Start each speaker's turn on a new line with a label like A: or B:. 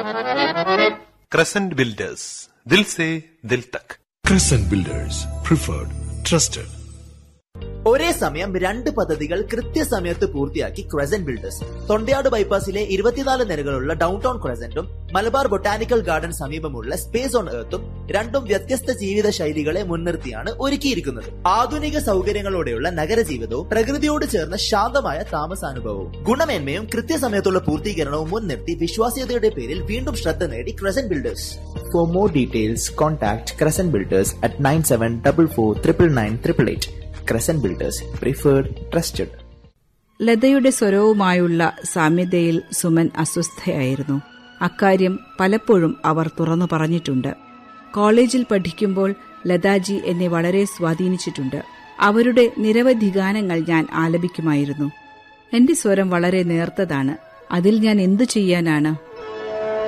A: Crescent Builders. Dil se dil tak.
B: Crescent Builders, preferred, trusted.
C: ഒരേ സമയം രണ്ട് പദ്ധതികൾ കൃത്യസമയത്ത് പൂർത്തിയാക്കി ക്രസന്റ് ബിൽഡേഴ്സ് തൊണ്ടയാട് ബൈപ്പാസിലെ ഇരുപത്തിനാല് നിലകളുള്ള ഡൗൺ ടൗൺ ക്രസന്റും മലബാർ ബൊട്ടാനിക്കൽ ഗാർഡൻ സമീപമുള്ള സ്പേസ് ഓൺ എർത്തും രണ്ടും വ്യത്യസ്ത ജീവിത ശൈലികളെ മുൻനിർത്തിയാണ് ഒരുക്കിയിരിക്കുന്നത് ആധുനിക സൗകര്യങ്ങളോടെയുള്ള നഗരജീവിതവും പ്രകൃതിയോട് ചേർന്ന ശാന്തമായ താമസാനുഭവവും ഗുണമേന്മയും കൃത്യസമയത്തുള്ള പൂർത്തീകരണവും മുൻനിർത്തി വിശ്വാസ്യതയുടെ പേരിൽ വീണ്ടും ശ്രദ്ധ നേടി Crescent Builders for more details contact Crescent Builders at nine seven double four triple nine triple eight Crescent Builders preferred trusted
D: ലതയുടെ സ്വരവുമായുള്ള സാമ്യതയിൽ സുമൻ അസ്വസ്ഥയായിരുന്നു അക്കാര്യം പലപ്പോഴും അവർ തുറന്നു പറഞ്ഞിട്ടുണ്ട് കോളേജിൽ പഠിക്കുമ്പോൾ ലതാജി എന്നെ വളരെ സ്വാധീനിച്ചിട്ടുണ്ട് അവരുടെ നിരവധി ഗാനങ്ങൾ ഞാൻ ആലപിക്കുമായിരുന്നു എന്റെ സ്വരം വളരെ നേർത്തതാണ് അതിൽ ഞാൻ എന്തു ചെയ്യാനാണ്